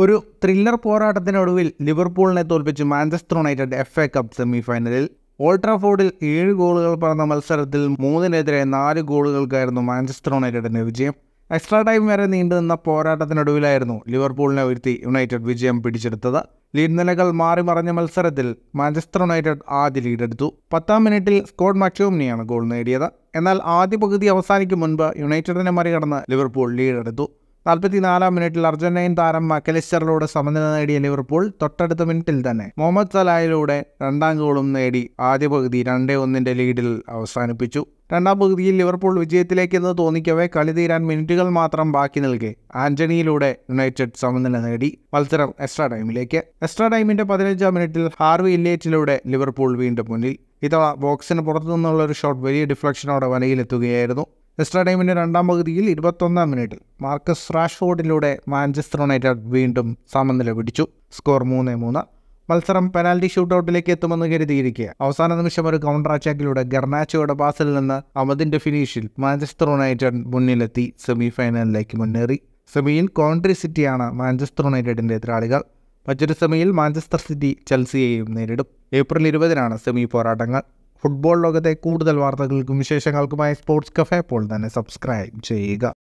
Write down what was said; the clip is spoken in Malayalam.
ഒരു ത്രില്ലർ പോരാട്ടത്തിനൊടുവിൽ ലിവർപൂളിനെ തോൽപ്പിച്ച് Manchester United F A cup സെമിഫൈനലിൽ ഓൾട്രാഫോർഡിൽ ഏഴ് ഗോളുകൾ പറഞ്ഞ മത്സരത്തിൽ മൂന്നിനെതിരെ നാല് ഗോളുകൾക്കായിരുന്നു മാഞ്ചസ്റ്റർ യുണൈറ്റഡിന്റെ വിജയം എക്സ്ട്രാ ടൈം വരെ നീണ്ടുനിന്ന പോരാട്ടത്തിനൊടുവിലായിരുന്നു ലിവർപൂളിനെ ഉയർത്തി യുണൈറ്റഡ് വിജയം പിടിച്ചെടുത്തത് ലീഡ് നിലകൾ മാറി മറിഞ്ഞ മത്സരത്തിൽ മാഞ്ചസ്റ്റർ യുണൈറ്റഡ് ആദ്യ ലീഡെടുത്തു പത്താം മിനിറ്റിൽ സ്കോഡ് മക്യോമിനിയാണ് ഗോൾ നേടിയത് എന്നാൽ ആദ്യ പകുതി അവസാനിക്കും മുൻപ് യുണൈറ്റഡിനെ മറികടന്ന് ലിവർപൂൾ ലീഡെടുത്തു നാൽപ്പത്തിനാലാം മിനിറ്റിൽ അർജന്റൈൻ താരം മക്കലിസ്റ്ററിലൂടെ സമനില നേടിയ ലിവർപൂൾ തൊട്ടടുത്ത മിനിറ്റിൽ തന്നെ മുഹമ്മദ് സലായിലൂടെ രണ്ടാം ഗോളും നേടി ആദ്യ പകുതി രണ്ടേ ഒന്നിന്റെ ലീഡിൽ അവസാനിപ്പിച്ചു രണ്ടാം പകുതിയിൽ ലിവർപൂൾ വിജയത്തിലേക്ക് എന്ന് തോന്നിക്കവേ കളി തീരാൻ മിനിറ്റുകൾ മാത്രം ബാക്കി നിൽക്കെ ആന്റണിയിലൂടെ യുണൈറ്റഡ് സമനില നേടി മത്സരം എക്സ്ട്രാ ടൈമിലേക്ക് എക്സ്ട്രാ ടൈമിന്റെ പതിനഞ്ചാം മിനിറ്റിൽ ഹാർവി ഇല്ലേറ്റിലൂടെ ലിവർപൂൾ വീണ്ടും മുന്നിൽ ഇതവണ ബോക്സിന് പുറത്തു നിന്നുള്ള ഒരു ഷോട്ട് വലിയ ഡിഫ്ലക്ഷനോടെ വലയിലെത്തുകയായിരുന്നു എക്സ്ട്രാ ടൈമിന്റെ രണ്ടാം പകുതിയിൽ ഇരുപത്തൊന്നാം മിനിറ്റിൽ മാർക്കസ് റാഷ്ഫോർഡിലൂടെ മാഞ്ചസ്റ്റർ യുണൈറ്റഡ് വീണ്ടും സമനില പിടിച്ചു സ്കോർ മൂന്ന് മൂന്ന് മത്സരം പെനാൽറ്റി ഷൂട്ടൗട്ടിലേക്ക് എത്തുമെന്ന് കരുതിയിരിക്കുക അവസാന നിമിഷം ഒരു കൗണ്ടർ അറ്റാക്കിലൂടെ ഗർണാച്ചോയുടെ പാസിൽ നിന്ന് അമദിന്റെ ഫിനിഷിൽ മാഞ്ചസ്റ്റർ യുണൈറ്റഡ് മുന്നിലെത്തി സെമി ഫൈനലിലേക്ക് മുന്നേറി സെമിയിൽ കോൺട്രി സിറ്റിയാണ് മാഞ്ചസ്റ്റർ യുണൈറ്റഡിന്റെ എതിരാളികൾ മറ്റൊരു സെമിയിൽ മാഞ്ചസ്റ്റർ സിറ്റി ചെൽസിയെയും നേരിടും ഏപ്രിൽ ഇരുപതിനാണ് സെമി പോരാട്ടങ്ങൾ ഫുട്ബോൾ ലോകത്തെ കൂടുതൽ വാർത്തകൾക്കും വിശേഷങ്ങൾക്കുമായി സ്പോർട്സ് കഫേ പോൾ തന്നെ സബ്സ്ക്രൈബ് ചെയ്യുക